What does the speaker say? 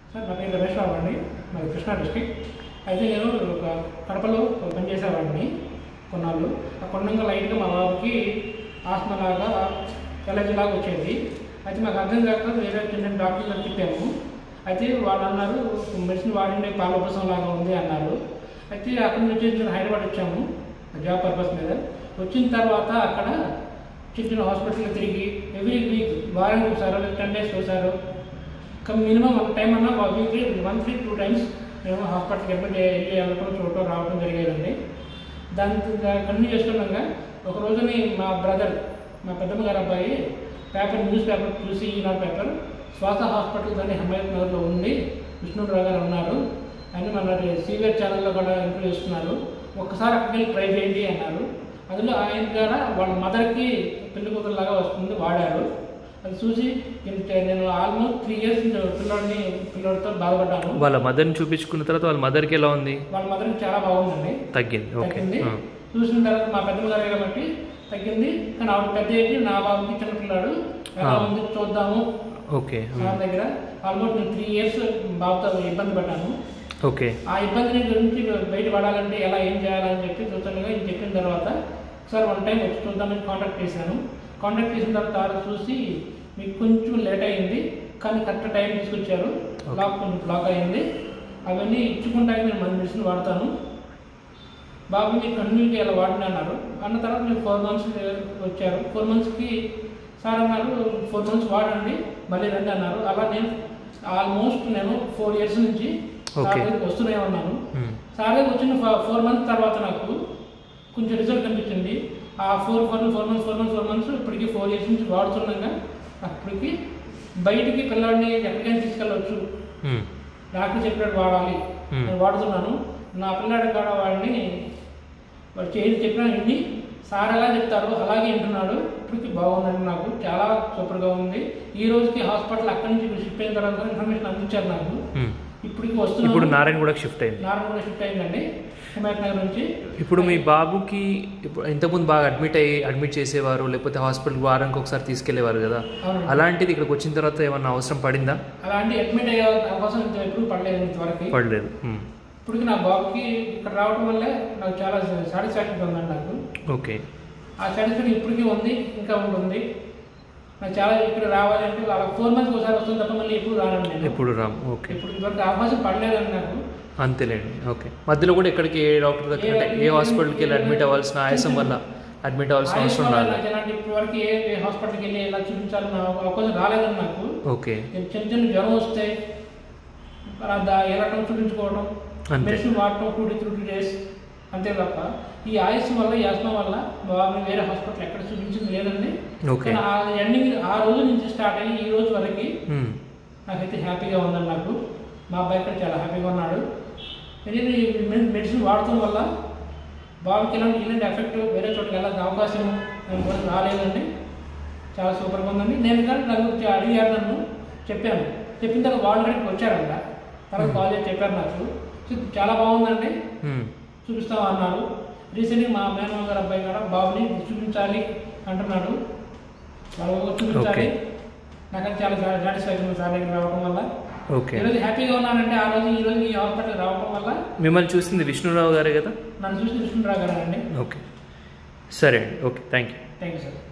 Sir నా పేరు రమేష్ బాబు అండి మాది కృష్ణా డిస్టిక్ అయితే నేను ఒక కడపలో పనిచేసేవాడిని కొన్నాళ్ళు ఆ కొన్నంగా లైట్గా మా బాబుకి ఆస్మా లాగా ఎలర్జీ లాగా వచ్చేది అయితే మాకు అర్థం కాక వేరే చిన్న డాక్టర్ దగ్గర తిప్పాము అయితే వాళ్ళు అన్నారు మెడిసిన్ వాడిండే పాలోపసం లాగా ఉంది అన్నారు అయితే అక్కడి నుంచి వచ్చి హైదరాబాద్ వచ్చాము జాబ్ పర్పస్ మీద వచ్చిన తర్వాత అక్కడ చిన్న చిన్న హాస్పిటల్ తిరిగి ఎవ్రీ వీక్ వారానికి ఒకసారి టెన్ డేస్ ఒకసారి మినిమం ఒక టైం అన్నా weekly one week two times మేము హాస్పిటల్కి ఎప్పుడు వెళ్ళి వెళ్ళడం చూడటం రావడం జరిగేదండి దాని కంటిన్యూ చేస్తుండగా ఒక రోజుని మా బ్రదర్ మా పెద్దమ్మ గారు అబ్బాయి పేపర్ న్యూస్ పేపర్ చూసి ఈనాడు పేపర్ శ్వాస హాస్పిటల్ అని హమాయత్ నగర్లో ఉంది విష్ణురావు గారు ఉన్నారు అని మన సీవియర్ ఛానల్లో కూడా ఇంటర్వ్యూ ఇస్తున్నారు ఒక్కసారి అక్కడికి వెళ్ళి ట్రై చేయండి అన్నారు అందులో ఆయన ద్వారా వాళ్ళ మదర్కి పెళ్లి కూతురులాగా వస్తుంది వాడారు అది చూసి నేను- నేను ఆల్మోస్ట్ త్రీ ఇయర్స్ పిల్లోడిని పిల్లోడితో బాధపడ్డాను వాళ్ళ మదర్ని చూపించుకున్న తర్వాత వాళ్ళ మదర్కి ఎలా ఉంది వాళ్ళ మదర్కి చాలా బాగుందండి తగ్గింది ఓకే తగ్గింది చూసిన తర్వాత మా పెద్దమ్మ గారు కాబట్టి తగ్గింది కానీ ఆవిడ పెద్ద ఏంటి నా బాబుకి చిన్న పిల్లాడు ఎలా ఆ. ఉంది చూద్దాము ఓకే సార్ దగ్గర ఆల్మోస్ట్ నేను త్రీ ఇయర్స్ బాబుతో ఇబ్బంది పడ్డాను ఓకే ఆ ఇబ్బందిని గురించి బయటపడాలంటే ఎలా ఏం చేయాలని చెప్పి చూస్తుండగా ఇది చెప్పిన తర్వాత ఒకసారి వన్ టైం వచ్చి చూద్దామని కాంటాక్ట్ చేశాను కాంటాక్ట్ చేసిన తర్వాత ఆవిడ చూసి మీకు కొంచెం లేట్ అయింది కానీ కరెక్ట్ టైం తీసుకొచ్చారు బ్లాక్ కొంచెం బ్లాక్ అయింది అవన్నీ ఇచ్చుకుంటాక నేను మన మెడిసిన్ వాడతాను బాబు మీరు కంటిన్యూగా ఇలా వాడిని అన్నారు అన్న తర్వాత మీరు ఫోర్ మంత్స్ వచ్చారు ఫోర్ మంత్స్కి సార్ అన్నారు ఫోర్ మంత్స్ వాడండి మళ్ళీ రండి అన్నారు అలా నేను ఆల్మోస్ట్ నేను ఫోర్ ఇయర్స్ నుంచి సార్ Okay. దగ్గరికి వస్తూనే ఉన్నాను మ్మ్. సార్ దగ్గరికి వచ్చిన ఫోర్ మంత్స్ తర్వాత నాకు కొంచెం రిజల్ట్ కనిపించింది ఆ four four four months four months four months ఇప్పటికి ఫోర్ ఇయర్స్ నుంచి వాడుతుండగా అప్పటికి బయటికి పిల్లాడిని ఎక్కడికైనా తీసుకెళ్ళవచ్చు మ్మ్. డాక్టర్ చెప్పినట్టు వాడాలి Hmm. నేను వాడుతున్నాను నా పిల్లాడి కాడ వాడిని వాడు చేసి చెప్పిన విని సార్ ఎలా చెప్తారో అలాగే వింటున్నాడు ఇప్పటికి బాగుందండి నాకు చాలా సూపర్గా ఉంది ఈ రోజుకి హాస్పిటల్ అక్కడి నుంచి షిఫ్ట్ అయిన తర్వాత ఇన్ఫర్మేషన్ అందించారు నాకు మ్మ్. ఇప్పటికి ఇప్పుడు వస్తున్నాను నారాయణ కూడా షిఫ్ట్ అయింది నారాయణ షిఫ్ట్ అయిందండి హిమాయత్ నగర్ నుంచి ఇప్పుడు మీ బాబుకి ఇప్పుడు ఇంతకుముందు బాగా అడ్మిట్ అయ్యి అడ్మిట్ చేసేవారు లేకపోతే హాస్పిటల్ వారానికి ఒకసారి తీసుకెళ్లేవారు కదా అవునండి. అలాంటిది ఇక్కడికి వచ్చిన తర్వాత ఏమన్నా అవసరం పడిందా అలాంటి అడ్మిట్ అయ్యే అవకాశం ఇంత ఎప్పుడు పడలేదు ఇంతవరకు పడలేదు మ్మ్. ఇప్పటికి నా బాబుకి ఇక్కడ రావడం వల్లే నాకు చాలా సాటిస్ఫాక్షన్ ఉందండి నాకు ఓకే ఆ సాటిస్ఫాక్షన్ ఇప్పటికీ ఉంది ఇంకా ఉంటుంది నాకు చాలా ఇక్కడ రావాలంటే అలా ఫోర్ మంత్స్ ఒకసారి వస్తుంది తప్ప మళ్ళీ ఎప్పుడు రానండి నేను ఎప్పుడు రామ్ ఓకే ఇప్పుడు ఇంతవరకు అవకాశం పడలేదండి నాకు అంతేలేండి ఓకే మధ్యలో కూడా ఎక్కడికి ఏ డాక్టర్ దగ్గర అంటే ఏ హాస్పిటల్కి వెళ్ళి అడ్మిట్ అవ్వాల్సిన ఆయాసం వల్ల అడ్మిట్ అవ్వాల్సిన అవసరం రాలేదు నాకు ఎలాంటి ఇప్పటి వరకు ఏ ఏ హాస్పిటల్కి వెళ్ళి ఎలా చూపించాలని అవకాశం రాలేదండి నాకు ఓకే నేను చిన్న చిన్న జ్వరం వస్తే అలా దా- వెళ్ళటం చూపించుకోవడం అంతే. మెడిసిన్ వాడటం టూ టు త్రీ డేస్ అంతే తప్ప ఈ ఆయుస్ వల్ల ఈ ఆస్మా వల్ల బాబుని వేరే హాస్పిటల్ ఎక్కడ చూపించింది లేదండి ఓకే కానీ ఆ ఎండింగ్ ఆ రోజు నుంచి స్టార్ట్ అయ్యి ఈ రోజు వరకు మ్మ్. నాకైతే హ్యాపీగా ఉందండి నాకు మా అబ్బాయి కూడా చాలా హ్యాపీగా ఉన్నాడు ఎందుకంటే ఈ మె- మెడిసిన్ వాడటం వల్ల బాబుకి ఇలాంటి ఇలాంటి ఎఫెక్ట్ వేరే చోటుకి వెళ్ళాల్సిన అవకాశం నాకు కూడా రాలేదండి చాలా సూపర్గా ఉందండి నేను కానీ నాకు వచ్చి అడిగారు నన్ను చెప్పాను చెప్పిన తర్వాత వాళ్ళు కూడా ఇక్కడికి వచ్చారంట తర్వాత కాల్ చేసి చెప్పారు నాకు సో చాలా బాగుందండి మ్మ్. చూపిస్తాం అన్నారు రీసెంట్గా మా మేనమామ గారు అబ్బాయి కూడా బాబుని చూపించాలి అంటున్నాడు బాబు చూపించాలి Okay. నాకు చాలా సాటిస్ఫాక్షన్ సార్ దగ్గర రావడం వల్ల ఓకే ఈరోజు హ్యాపీగా ఉన్నానంటే ఆ రోజు ఈ రోజు ఈ హాస్పిటల్ రావడం వల్ల మిమ్మల్ని చూసింది విష్ణురావు గారే కదా నన్ను చూసి విష్ణురావు గారు అండి ఓకే సరే అండి okay thank you thank you sir